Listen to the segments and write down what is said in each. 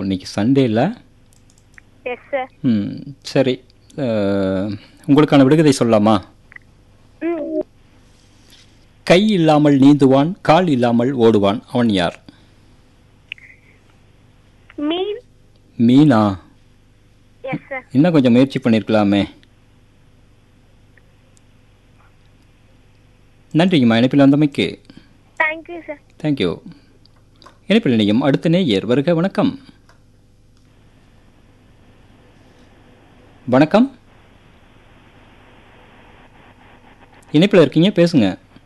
இன்னைக்கு சண்டே இல்லை yes sir ம் சரி அஹ், உங்களுக்கான விடுகதை சொல்லலாமா ம் கை இல்லாமல் நீந்துவான் கால் இல்லாமல் ஓடுவான் அவன் யார் மீன் மீனா எஸ் சார் இன்னும் கொஞ்சம் முயற்சி பண்ணியிருக்கலாமே நன்றிங்கம்மா இணைப்பில் வந்தமைக்கு தேங்க்யூ சார் தேங்க்யூ இணைப்பில் இணையும் அடுத்த நேயர் வருக வணக்கம் வணக்கம் இணைப்பில் இருக்கீங்க பேசுங்க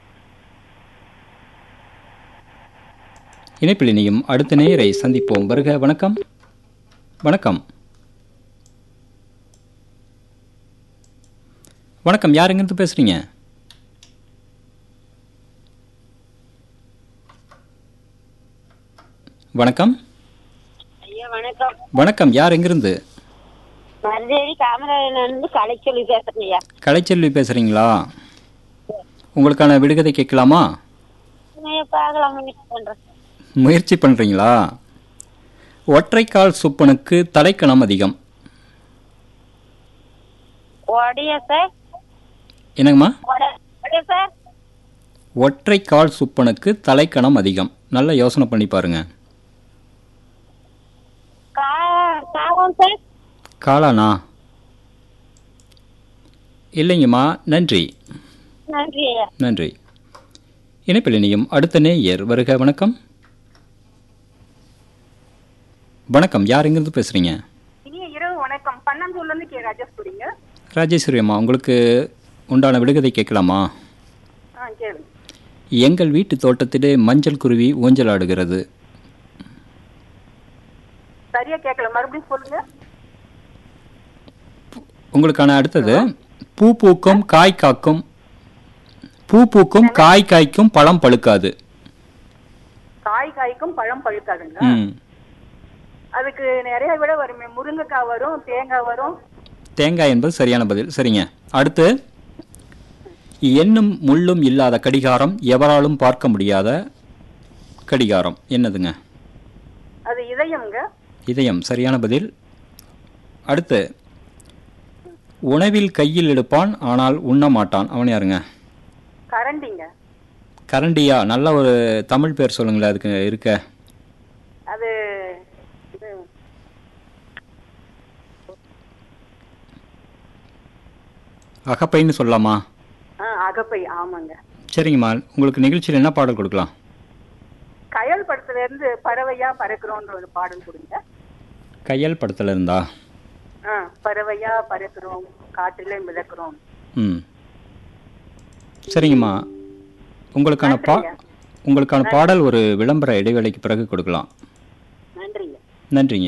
இணைப்பில் இணையும் அடுத்த நேயரை சந்திப்போம் வருக வணக்கம் வணக்கம் வணக்கம் யார் எங்கிருந்து பேசுறீங்க வணக்கம் ஐயா வணக்கம் வணக்கம் யார் எங்கிருந்து மருதேவி காமராஜன் கலைச்சொல்லி பேசுறேன் ஐயா கலைச்செல்வி பேசுறீங்களா உங்களுக்கான விடுகதை கேட்கலாமா பார்க்கலாம் முயற்சி பண்றேன் முயற்சி பண்றீங்களா ஒற்றைக்கால் சுப்பனுக்கு தலைக்கணம் அதிகம் ஓடியா சார் என்னங்கம்மா ஓடியா சார் ஒற்றைக்கால் சுப்பனுக்கு தலைக்கணம் அதிகம் நல்லா யோசனை பண்ணி பாருங்க கா காவம் சார் காளானா இல்லைங்கம்மா நன்றி நன்றி ஐயா நன்றி இணைப்பில் இணையும் அடுத்த நேயர் வருக வணக்கம் வணக்கம் யார் எங்கிருந்து பேசுறீங்க இனிய இரவு வணக்கம் பன்னந்தூர்ல இருந்து கே ராஜேஸ்வரிங்க ராஜேஸ்வரி அம்மா உங்களுக்கு உண்டான விடுகதை கேட்கலாமா ஆ கேளுங்க எங்கள் வீட்டு தோட்டத்திலே மஞ்சள் குருவி ஊஞ்சலாடுகிறது சரியா கேட்கல மறுபடியும் சொல்லுங்க உங்களுக்கான அடுத்தது பூ பூக்கும் காய் காக்கும் பூ பூக்கும் காய் காய்க்கும் பழம் பழுக்காது காய் காய்க்கும் பழம் பழுக்காதுங்க ம் அதுக்கு நிறைய விட வருமே முருங்கைக்காய் வரும் தேங்காய் வரும் தேங்காய் என்பது சரியான பதில் சரிங்க அடுத்து எண்ணும் முள்ளும் இல்லாத கடிகாரம் எவராலும் பார்க்க முடியாத கடிகாரம் என்னதுங்க அது இதயம்ங்க இதயம் சரியான பதில் அடுத்து உணவில் கையில் எடுப்பான் ஆனால் உண்ண மாட்டான் அவன் யாருங்க கரண்டிங்க கரண்டியா நல்ல ஒரு தமிழ் பேர் சொல்லுங்களேன் அதுக்கு இருக்க அது இது, அகப்பைன்னு சொல்லலாமா ஆ, அகப்பை ஆமாங்க சரிங்கம்மா உங்களுக்கு நிகழ்ச்சியில் என்ன பாடல் கொடுக்கலாம் கயல் படத்துல இருந்து பறவையா பறக்கிறோன்ற ஒரு பாடல் கொடுங்க கையல் படத்தில் இருந்தா ஆ, பறவையா பறக்கிறோம் காற்றிலே மிதக்கிறோம் ம் சரிங்கம்மா உங்களுக்கான பா உங்களுக்கான பாடல் ஒரு விளம்பர இடைவேளைக்கு பிறகு கொடுக்கலாம் நன்றிங்க நன்றிங்க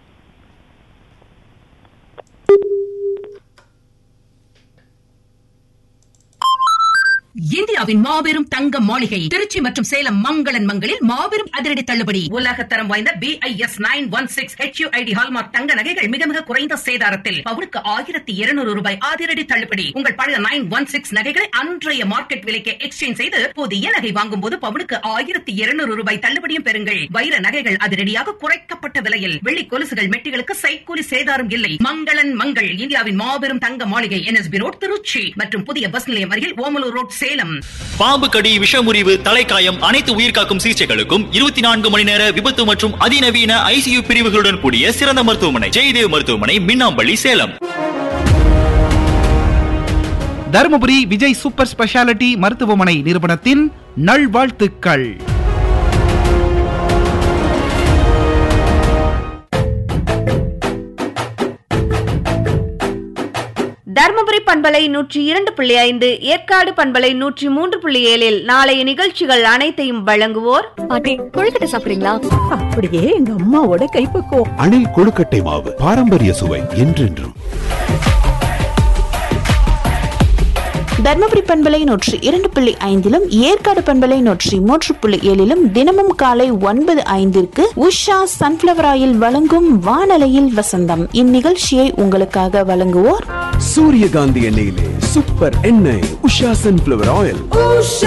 இந்தியாவின் மாபெரும் தங்க மாளிகை திருச்சி மற்றும் சேலம் மங்களன் மங்களில் மாபெரும் அதிரடி தள்ளுபடி உலக தரம் வாய்ந்த B I S nine one six HUID hallmark தங்க நகைகள் மிக மிக குறைந்த சேதாரத்தில் பவுனுக்கு ஆயிரத்தி இருநூறு ரூபாய் அதிரடி தள்ளுபடி உங்கள் பழைய நைன் ஒன் சிக்ஸ் நகைகளை அன்றைய மார்க்கெட் விலைக்கு எக்ஸ்சேஞ்ச் செய்து புதிய நகை வாங்கும் போது பவுனுக்கு ஆயிரத்தி இருநூறு ரூபாய் தள்ளுபடியும் பெறுங்கள் வைர நகைகள் அதிரடியாக குறைக்கப்பட்ட விலையில் வெள்ளி கொலுசுகள் மெட்டிகளுக்கு சைக்கூலி சேதாரம் இல்லை மங்களன் மங்கள் இந்தியாவின் மாபெரும் தங்க மாளிகை என்எஸ்பி ரோட் திருச்சி மற்றும் புதிய பஸ் நிலையம் அருகில் ஓமலூர் ரோட் சேலம் பாம்பு கடி விஷமுறிவு தலைக்காயம் அனைத்து உயிர்காக்கும் சிகிச்சைகளுக்கும் இருபத்தி நான்கு மணி நேர விபத்து மற்றும் அதிநவீன ஐசியு பிரிவுகளுடன் கூடிய சிறந்த மருத்துவமனை ஜெயதேவ் மருத்துவமனை மின்னாம்பள்ளி சேலம் தருமபுரி விஜய் சூப்பர் ஸ்பெஷாலிட்டி மருத்துவமனை நிறுவனத்தின் நல்வாழ்த்துக்கள் தர்மபுரி பண்பலை நூற்றி இரண்டு புள்ளி ஐந்து ஏற்காடு பண்பலை நூற்றி மூன்று புள்ளி ஏழில் நாளைய நிகழ்ச்சிகள் அனைத்தையும் வழங்குவோர் பாட்டி கொழுக்கட்டை சாப்பிடுறீங்களா அப்படியே எங்க அம்மாவோட கைப்பக்குவம் அணில் கொழுக்கட்டை மாவு பாரம்பரிய சுவை என்றென்றும் தர்மபுரி பண்பலை நூற்றி இரண்டு புள்ளி ஐந்திலும் ஏற்காடு பண்பலை நூற்றி மூன்று புள்ளி ஏழிலும் தினமும் காலை ஒன்பது ஐந்திற்கு உஷா சன்ஃபிளவர் ஆயில் வழங்கும் வானலையில் வசந்தம் இந்நிகழ்ச்சியை உங்களுக்காக வழங்குவோர் சூரியகாந்தி எண்ணெயிலே சூப்பர் எண்ணெய் உஷா சன்ஃபிளவர் ஆயில்